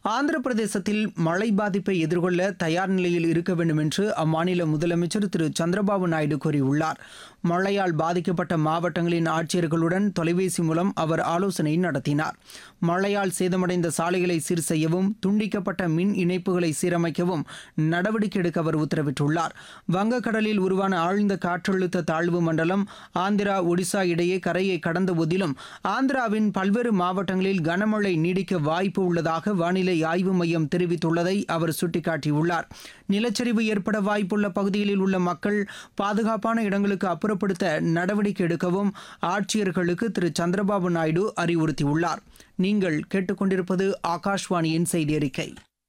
ஆந்திர பிரதேசத்தில் மழை பாதிப்பை எதிர்கொள்ள தயார் நிலையில் இருக்க வேண்டும் என்று அம்மாநில முதலமைச்சர் திரு சந்திரபாபு நாயுடு கூறியுள்ளார் மழையால் பாதிக்கப்பட்ட மாவட்டங்களின் ஆட்சியர்களுடன் தொலைபேசி மூலம் அவர் ஆலோசனை நடத்தினார் மழையால் சேதமடைந்த சாலைகளை சீர் செய்யவும் துண்டிக்கப்பட்ட மின் இணைப்புகளை சீரமைக்கவும் நடவடிக்கை எடுக்க அவர் உத்தரவிட்டுள்ளார் வங்கக்கடலில் உருவான ஆழ்ந்த காற்றழுத்த தாழ்வு மண்டலம் ஆந்திரா ஒடிசா இடையே கரையை கடந்த போதிலும் ஆந்திராவின் பல்வேறு மாவட்டங்களில் கனமழை நீடிக்க வாய்ப்பு உள்ளதாக வானிலை ஆய்வு மையம் தெரிவித்துள்ளதை அவர் சுட்டிக்காட்டியுள்ளார் நிலச்சரிவு ஏற்பட வாய்ப்புள்ள பகுதிகளில் உள்ள மக்கள் பாதுகாப்பான இடங்களுக்கு அப்புறப்படுத்த நடவடிக்கை எடுக்கவும் ஆட்சியர்களுக்கு திரு சந்திரபாபு நாயுடு அறிவுறுத்தியுள்ளார் நீங்கள் கேட்டுக்கொண்டிருப்பது ஆகாஷ்வாணியின் செய்தி அறிக்கை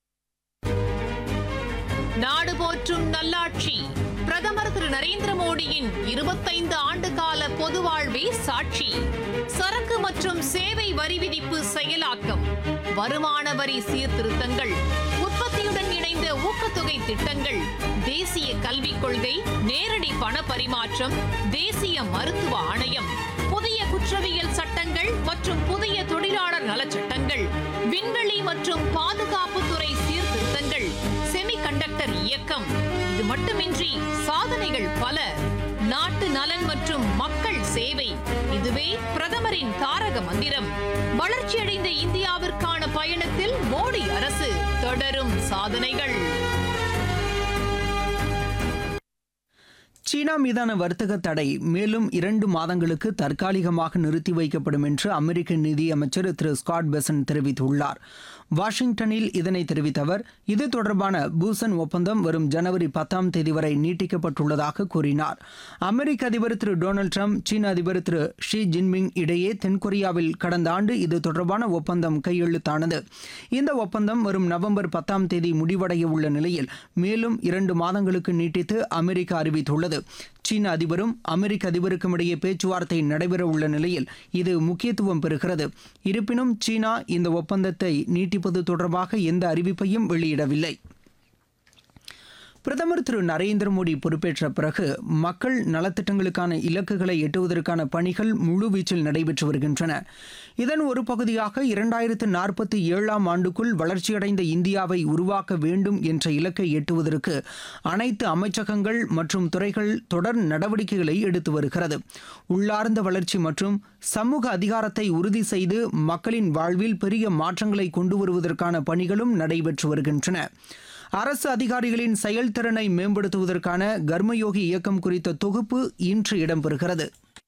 நாடு போற்றும் நல்லாட்சி பிரதமர் திரு நரேந்திர மோடியின் இருபத்தைந்து ஆண்டு கால பொது வாழ்வே சாட்சி சரக்கு மற்றும் சேவை வரி விதிப்பு செயலாக்கம் வருமான வரி சீர்திருத்தங்கள் உற்பத்தியுடன் இணைந்த ஊக்கத்தொகை திட்டங்கள் தேசிய கல்விக் கொள்கை நேரடி பண பரிமாற்றம் தேசிய மருத்துவ ஆணையம் புதிய குற்றவியல் சட்டங்கள் மற்றும் புதிய தொழிலாளர் நலச்சட்டங்கள் விண்வெளி மற்றும் பாதுகாப்புத்துறை சீர்திருத்தங்கள் செமிகண்டக்டர் இயக்கம் இது மட்டுமின்றி சாதனைகள் பல நாட்டு நலன் மற்றும் மக்கள் சேவை இதுவே பிரதமரின் தாரக மந்திரம் வளர்ச்சியடைந்த இந்தியாவிற்கான பயணத்தில் மோடி அரசு தொடரும் சாதனைகள் சீனா மீதான வர்த்தக தடை மேலும் இரண்டு மாதங்களுக்கு தற்காலிகமாக நிறுத்தி வைக்கப்படும் என்று அமெரிக்க நிதியமைச்சர் திரு ஸ்காட் பெசன் தெரிவித்துள்ளார் வாஷிங்டனில் இதனை தெரிவித்த அவர் இது தொடர்பான பூசன் ஒப்பந்தம் வரும் ஜனவரி பத்தாம் தேதி வரை நீட்டிக்கப்பட்டுள்ளதாக கூறினார் அமெரிக்க அதிபர் திரு டொனால்டு ட்ரம்ப் சீன அதிபர் திரு ஷி ஜின்பிங் இடையே தென்கொரியாவில் கடந்த ஆண்டு இது தொடர்பான ஒப்பந்தம் கையெழுத்தானது இந்த ஒப்பந்தம் வரும் நவம்பர் பத்தாம் தேதி முடிவடைய உள்ள நிலையில் மேலும் இரண்டு மாதங்களுக்கு நீட்டித்து அமெரிக்கா அறிவித்துள்ளது சீன அதிபரும் அமெரிக்க அதிபருக்கும் இடையே பேச்சுவார்த்தை நடைபெற உள்ள நிலையில் இது முக்கியத்துவம் பெறுகிறது இருப்பினும் சீனா இந்த ஒப்பந்தத்தை நீட்டிப்பது தொடர்பாக எந்த அறிவிப்பையும் வெளியிடவில்லை பிரதமர் திரு நரேந்திர மோடி பொறுப்பேற்ற பிறகு மக்கள் நலத்திட்டங்களுக்கான இலக்குகளை எட்டுவதற்கான பணிகள் முழுவீச்சில் நடைபெற்று வருகின்றன இதன் ஒரு பகுதியாக இரண்டாயிரத்து நாற்பத்தி ஏழாம் ஆண்டுக்குள் வளர்ச்சியடைந்த இந்தியாவை உருவாக்க வேண்டும் என்ற இலக்கை எட்டுவதற்கு அனைத்து அமைச்சகங்கள் மற்றும் துறைகள் தொடர் நடவடிக்கைகளை எடுத்து வருகிறது உள்ளார்ந்த வளர்ச்சி மற்றும் சமூக அதிகாரத்தை உறுதி செய்து மக்களின் வாழ்வில் பெரிய மாற்றங்களை கொண்டு வருவதற்கான பணிகளும் நடைபெற்று வருகின்றன அரசு அதிகாரிகளின் செயல்திறனை மேம்படுத்துவதற்கான கர்மயோகி இயக்கம் குறித்த தொகுப்பு இன்று இடம்பெறுகிறது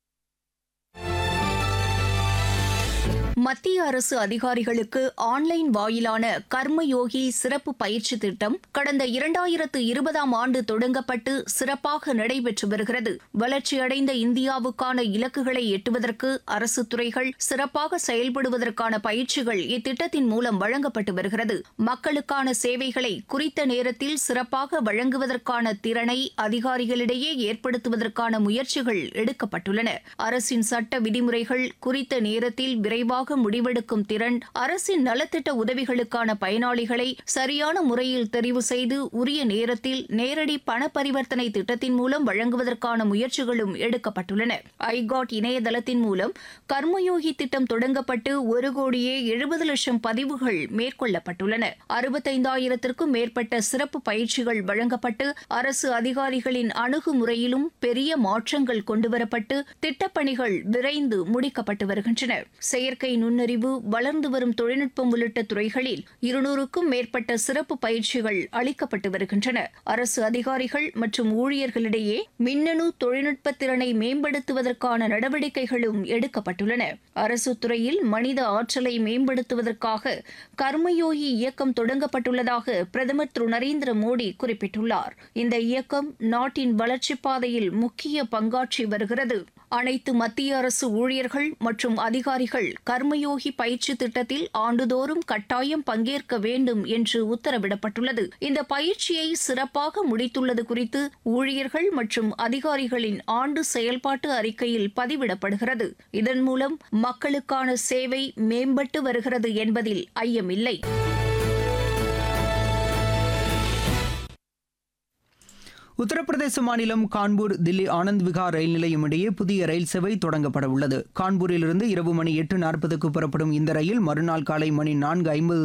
மத்திய அரசு அதிகாரிகளுக்கு ஆன்லைன் வாயிலான கர்மயோகி சிறப்பு பயிற்சி திட்டம் கடந்த இரண்டாயிரத்து இருபதாம் ஆண்டு தொடங்கப்பட்டு சிறப்பாக நடைபெற்று வருகிறது வளர்ச்சியடைந்த இந்தியாவுக்கான இலக்குகளை எட்டுவதற்கு அரசு துறைகள் சிறப்பாக செயல்படுவதற்கான பயிற்சிகள் இத்திட்டத்தின் மூலம் வழங்கப்பட்டு வருகிறது மக்களுக்கான சேவைகளை குறித்த நேரத்தில் சிறப்பாக வழங்குவதற்கான திறனை அதிகாரிகளிடையே ஏற்படுத்துவதற்கான முயற்சிகள் எடுக்கப்பட்டுள்ளன அரசின் சட்ட விதிமுறைகள் குறித்த நேரத்தில் விரைவாக முடிவெடுக்கும் திறன் அரசின் நலத்திட்ட உதவிகளுக்கான பயனாளிகளை சரியான முறையில் தெரிவு செய்து உரிய நேரத்தில் நேரடி பண பரிவர்த்தனை திட்டத்தின் மூலம் வழங்குவதற்கான முயற்சிகளும் எடுக்கப்பட்டுள்ளன ஐகாட் இணையதளத்தின் மூலம் கர்மயோகி திட்டம் தொடங்கப்பட்டு ஒரு கோடியே எழுபது லட்சம் பதிவுகள் மேற்கொள்ளப்பட்டுள்ளன அறுபத்தைந்தாயிரத்திற்கும் மேற்பட்ட சிறப்பு பயிற்சிகள் வழங்கப்பட்டு அரசு அதிகாரிகளின் அணுகுமுறையிலும் பெரிய மாற்றங்கள் கொண்டுவரப்பட்டு திட்டப்பணிகள் விரைந்து முடிக்கப்பட்டு வருகின்றன செயற்கை நுண்ணறிவு வளர்ந்து வரும் தொழில்நுட்பம் உள்ளிட்ட துறைகளில் இருநூறுக்கும் மேற்பட்ட சிறப்பு பயிற்சிகள் அளிக்கப்பட்டு வருகின்றன அரசு அதிகாரிகள் மற்றும் ஊழியர்களிடையே மின்னணு தொழில்நுட்ப திறனை மேம்படுத்துவதற்கான நடவடிக்கைகளும் எடுக்கப்பட்டுள்ளன அரசு துறையில் மனித ஆற்றலை மேம்படுத்துவதற்காக கர்மயோகி இயக்கம் தொடங்கப்பட்டுள்ளதாக பிரதமர் திரு நரேந்திர மோடி குறிப்பிட்டுள்ளார் இந்த இயக்கம் நாட்டின் வளர்ச்சிப் பாதையில் முக்கிய பங்காற்றி வருகிறது அனைத்து மத்திய அரசு ஊழியர்கள் மற்றும் அதிகாரிகள் கர்மயோகி பயிற்சி திட்டத்தில் ஆண்டுதோறும் கட்டாயம் பங்கேற்க வேண்டும் என்று உத்தரவிடப்பட்டுள்ளது இந்த பயிற்சியை சிறப்பாக முடித்துள்ளது குறித்து ஊழியர்கள் மற்றும் அதிகாரிகளின் ஆண்டு செயல்பாட்டு அறிக்கையில் பதிவிடப்படுகிறது இதன் மூலம் மக்களுக்கான சேவை மேம்பட்டு வருகிறது என்பதில் ஐயமில்லை உத்தரப்பிரதேச மாநிலம் கான்பூர் தில்லி ஆனந்த் விகார் ரயில் நிலையம் இடையே புதிய ரயில் சேவை தொடங்கப்பட உள்ளது கான்பூரிலிருந்து இரவு மணி எட்டு நாற்பதுக்கு புறப்படும் இந்த ரயில் மறுநாள் காலை மணி நான்கு ஐம்பது